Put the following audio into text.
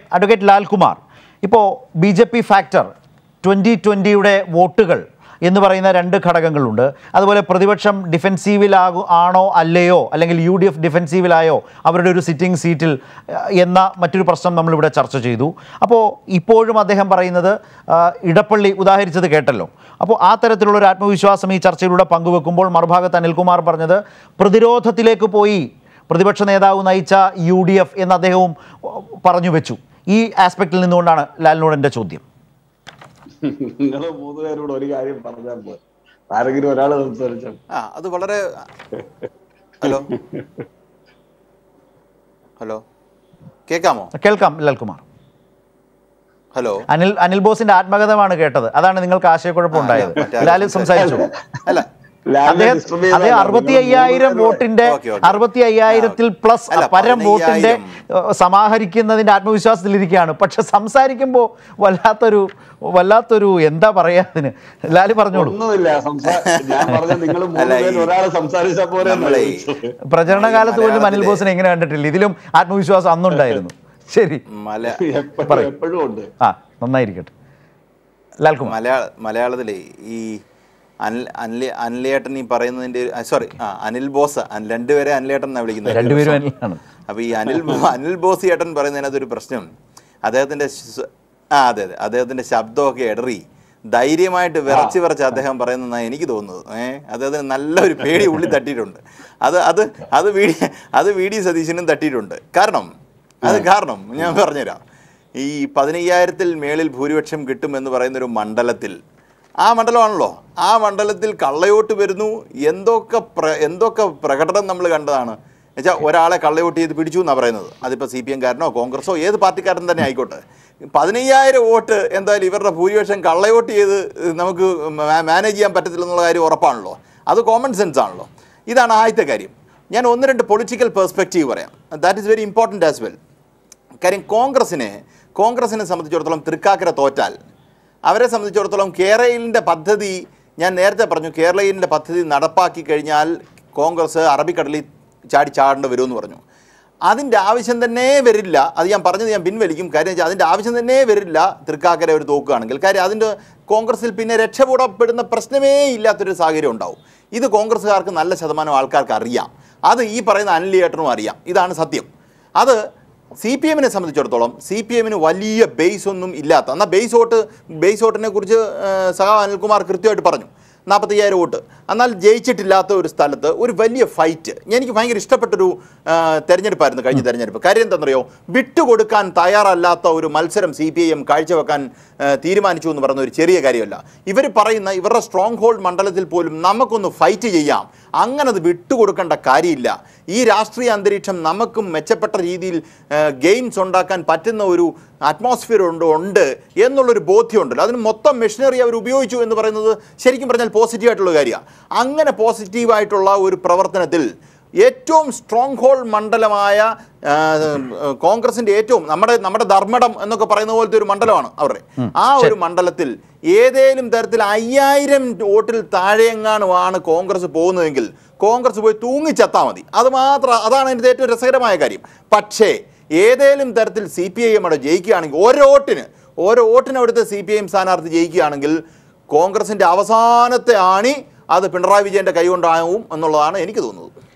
Advocate Lalkumar ഇപ്പോൾ B J P factor twenty ട്വൻ്റിയുടെ വോട്ടുകൾ എന്ന് പറയുന്ന രണ്ട് ഘടകങ്ങളുണ്ട് അതുപോലെ പ്രതിപക്ഷം ഡിഫെൻസീവിലാകു ആണോ അല്ലയോ അല്ലെങ്കിൽ യു ഡി എഫ് ഡിഫെൻസീവിലായോ അവരുടെ ഒരു സിറ്റിംഗ് സീറ്റിൽ അഹ്, എന്ന മറ്റൊരു പ്രശ്നം നമ്മളിവിടെ ചർച്ച ചെയ്തു അപ്പോൾ ഇപ്പോഴും അദ്ദേഹം പറയുന്നത് ആ, ഇടപ്പള്ളി ഉദാഹരിച്ചത് കേട്ടല്ലോ അപ്പോൾ ആ തരത്തിലുള്ള ഒരു ആത്മവിശ്വാസം ഈ ചർച്ചയിലൂടെ പങ്കുവെക്കുമ്പോൾ മറുഭാഗത്ത് അനിൽകുമാർ പറഞ്ഞത് പ്രതിരോധത്തിലേക്ക് പോയി പ്രതിപക്ഷ നേതാവ് നയിച്ച യു ഡി എഫ് എന്ന് അദ്ദേഹവും ഉം, പറഞ്ഞു വെച്ചു ഈ ആസ്പെക്റ്റിൽ നിന്നുകൊണ്ടാണ് ലാലിനോട് എൻ്റെ ചോദ്യം നിങ്ങൾ മൂന്ന് പേരോട് ഒരു കാര്യം പറഞ്ഞാൽ പോയി ആരെങ്കിലും ഒരാൾ സംസാരിച്ചാൽ ആ അത് വളരെ ഹലോ ഹലോ കേൾക്കാമോ കേൾക്കാം ലാൽകുമാർ ഹലോ അനിൽ അനിൽ ബോസിന്റെ ആത്മകഥമാണ് കേട്ടത് അതാണ് നിങ്ങൾക്ക് ആശയക്കുഴപ്പം ഉണ്ടായത് മറ്റേ ലാൽ സംസാരിച്ചു അല്ല അദ്ദേഹം അദ്ദേഹം അറുപത്തി അയ്യായിരം വോട്ടിന്റെ ഓക്കേ, ഓക്കേ. അറുപത്തി അയ്യായിരത്തിൽ പ്ലസ് അല്ല, പരം വോട്ടിന്റെ പതിനയ്യായിരം. ഏഹ്, സമാഹരിക്കുന്നതിന്റെ ആത്മവിശ്വാസത്തിലിരിക്കുകയാണ് പക്ഷെ സംസാരിക്കുമ്പോൾ വല്ലാത്തൊരു വല്ലാത്തൊരു എന്താ പറയാ അതിന് ലാല് പറഞ്ഞോളൂ ഒന്നുമില്ല സംസാ ഞാൻ പറഞ്ഞ നിങ്ങൾ മൂന്ന് അല്ല, ഈ- പേര് ഒരാൾ സംസാരിച്ചാൽ പോരെ നമ്മളെ ഈ- പ്രചരണകാലത്ത് പോലും അനിൽ മലയാളത്തിലെ- ബോസിനെ എങ്ങനെ കണ്ടിട്ടില്ല ഇതിലും ആത്മവിശ്വാസം അന്നുണ്ടായിരുന്നു ശരി മല എപ്പോഴും പറയൂ. എപ്പോഴും ഉണ്ട് ആ നന്നായിരിക്കട്ടെ ലാൽകുമാർ മലയാള മലയാളത്തിലെ ഈ അനിൽ അനിൽ അനിലേട്ടൻ ഈ പറയുന്നതിന്റെ സോറി ആ അനിൽ ബോസ് അൻ- രണ്ടുപേരെ അനിലേട്ടൻ എന്നാണ് വിളിക്കുന്നത് രണ്ടുപേരും അനിലാണ് അപ്പോൾ ഈ അനിൽ അനിൽ ബോസ് ചേട്ടൻ പറയുന്നതിനകത്ത് ഒരു പ്രശ്നം അദ്ദേഹത്തിൻ്റെ ശ്വ- ആ അതെ അതെ അദ്ദേഹത്തിൻ്റെ ശബ്ദമൊക്കെ ഇടറി ധൈര്യമായിട്ട് വിറച്ച് വിറച്ച് അദ്ദേഹം പറയുന്നതെന്നാണ് എനിക്ക് തോന്നുന്നത് ഏഹ് അദ്ദേഹത്തിന് നല്ലൊരു പേടി ഉള്ളി തട്ടിയിട്ടുണ്ട് അത് അത് അത് വി ഡി അത് വി ഡി സതീശനും തട്ടിയിട്ടുണ്ട് കാരണം അത് കാരണം ഞാൻ പറഞ്ഞുതരാം ഈ പതിനയ്യായിരത്തിൽ മേളിൽ ഭൂരിപക്ഷം കിട്ടുമെന്ന് പറയുന്ന ഒരു മണ്ഡലത്തിൽ ആ മണ്ഡലമാണല്ലോ ആ മണ്ഡലത്തിൽ കള്ളയോട്ട് വരുന്നു എന്തൊക്കെ പ്ര എന്തൊക്കെ പ്രകടനം നമ്മൾ കണ്ടതാണ് എന്നുവെച്ചാൽ ഒരാളെ കള്ളയോട്ട് ചെയ്ത് പിടിച്ചു എന്നാണ് പറയുന്നത് അതിപ്പോൾ സി പി എംകാരനോ കോൺഗ്രസോ ഏത് പാർട്ടിക്കാരൻ തന്നെ ആയിക്കോട്ടെ പതിനയ്യായിരം വോട്ട് എന്തായാലും ഇവരുടെ ഭൂരിപക്ഷം കള്ളയോട്ട് ചെയ്ത് നമുക്ക് മാ- മാനേജ് ചെയ്യാൻ പറ്റത്തില്ലെന്നുള്ള കാര്യം ഉറപ്പാണല്ലോ അത് കോമൺ സെൻസ് ആണല്ലോ ഇതാണ് ആദ്യത്തെ കാര്യം ഞാൻ ഒന്ന് രണ്ട് പൊളിറ്റിക്കൽ പെർസ്പെക്റ്റീവ് പറയാം that is very important as well കാര്യം കോൺഗ്രസിനെ കോൺഗ്രസിനെ സംബന്ധിച്ചിടത്തോളം തൃക്കാക്കര തോറ്റാൽ അവരെ സംബന്ധിച്ചിടത്തോളം കേരളിൻ്റെ പദ്ധതി ഞാൻ നേരത്തെ പറഞ്ഞു കേരളയിലിൻ്റെ പദ്ധതി നടപ്പാക്കി കഴിഞ്ഞാൽ കോൺഗ്രസ് അറബിക്കടലിൽ ചാടി ചാടേണ്ടി വരുമെന്ന് പറഞ്ഞു അതിൻ്റെ ആവശ്യം തന്നെ വരില്ല അത് ഞാൻ പറഞ്ഞത് ഞാൻ പിൻവലിക്കും കാര്യം വെച്ചാൽ അതിൻ്റെ ആവശ്യം തന്നെ വരില്ല തൃക്കാക്കര ഒരു തോക്കുകയാണെങ്കിൽ കാര്യം അതിൻ്റെ കോൺഗ്രസിൽ പിന്നെ രക്ഷപ്പെടപ്പെടുന്ന പ്രശ്നമേ ഇല്ലാത്തൊരു സാഹചര്യം ഉണ്ടാവും ഇത് കോൺഗ്രസ്സുകാർക്ക് നല്ല ശതമാനം ആൾക്കാർക്ക് അറിയാം അത് ഈ പറയുന്ന അനിലേട്ടനും അറിയാം ഇതാണ് സത്യം അത് സി പി എമ്മിനെ സംബന്ധിച്ചിടത്തോളം സി പി എമ്മിന് വലിയ ബേസ് ഒന്നും ഇല്ലാത്ത എന്നാൽ ബേസ് വോട്ട് ബേസ് വോട്ടിനെ കുറിച്ച് സഹാ അനിൽകുമാർ കൃത്യമായിട്ട് പറഞ്ഞു നാൽപ്പത്തയ്യായിരം വോട്ട് എന്നാൽ ജയിച്ചിട്ടില്ലാത്ത ഒരു സ്ഥലത്ത് ഒരു വലിയ ഫൈറ്റ് എനിക്ക് ഭയങ്കര ഇഷ്ടപ്പെട്ടൊരു ആ, തെരഞ്ഞെടുപ്പായിരുന്നു കഴിഞ്ഞ തെരഞ്ഞെടുപ്പ് കാര്യം എന്താണെന്നറിയോ വിട്ടുകൊടുക്കാൻ തയ്യാറല്ലാത്ത ഒരു മത്സരം സി പി ഐ എം കാഴ്ചവെക്കാൻ ആ, തീരുമാനിച്ചു എന്ന് പറയുന്ന ഒരു ചെറിയ കാര്യമല്ല ഇവർ പറയുന്ന ഇവരുടെ സ്ട്രോങ് ഹോൾഡ് മണ്ഡലത്തിൽ പോലും നമുക്കൊന്ന് ഫൈറ്റ് ചെയ്യാം അങ്ങനെ അത് വിട്ടുകൊടുക്കേണ്ട കാര്യമില്ല ഈ രാഷ്ട്രീയ അന്തരീക്ഷം നമുക്കും മെച്ചപ്പെട്ട രീതിയിൽ ഗെയിംസ് ഉണ്ടാക്കാൻ പറ്റുന്ന ഒരു അറ്റ്മോസ്ഫിയർ ഉണ്ട് ഉണ്ട് എന്നുള്ളൊരു ബോധ്യമുണ്ടല്ലോ അതിന് മൊത്തം മെഷീനറി അവർ ഉപയോഗിച്ചു എന്ന് പറയുന്നത് ശരിക്കും പറഞ്ഞാൽ പോസിറ്റീവായിട്ടുള്ള കാര്യമാണ് അങ്ങനെ പോസിറ്റീവായിട്ടുള്ള ഒരു പ്രവർത്തനത്തിൽ ഏറ്റവും സ്ട്രോങ് ഹോൾഡ് മണ്ഡലമായ ആ, കോൺഗ്രസിന്റെ ഏറ്റവും നമ്മുടെ നമ്മുടെ ധർമ്മടം എന്നൊക്കെ പറയുന്ന പോലത്തെ ഒരു മണ്ഡലമാണ് അവരുടെ ആ ഒരു മണ്ഡലത്തിൽ ഏതേലും തരത്തിൽ അയ്യായിരം വോട്ടിൽ താഴെയെങ്ങാനുമാണ് കോൺഗ്രസ് പോകുന്നതെങ്കിൽ കോൺഗ്രസ് പോയി തൂങ്ങിച്ചത്താൽ മതി അത് മാത്രം അതാണ് അതിൻ്റെ ഏറ്റവും രസകരമായ കാര്യം പക്ഷേ ഏതേലും തരത്തിൽ സി പി ഐ എം അവിടെ ജയിക്കുകയാണെങ്കിൽ ഓരോ വോട്ടിന് ഓരോ വോട്ടിന് അവിടുത്തെ സി പി ഐ എം സ്ഥാനാർത്ഥി ജയിക്കുകയാണെങ്കിൽ കോൺഗ്രസിന്റെ അവസാനത്തെ ആണി അത് പിണറായി വിജയന്റെ കൈകൊണ്ടാവും എന്നുള്ളതാണ് എനിക്ക് തോന്നുന്നത്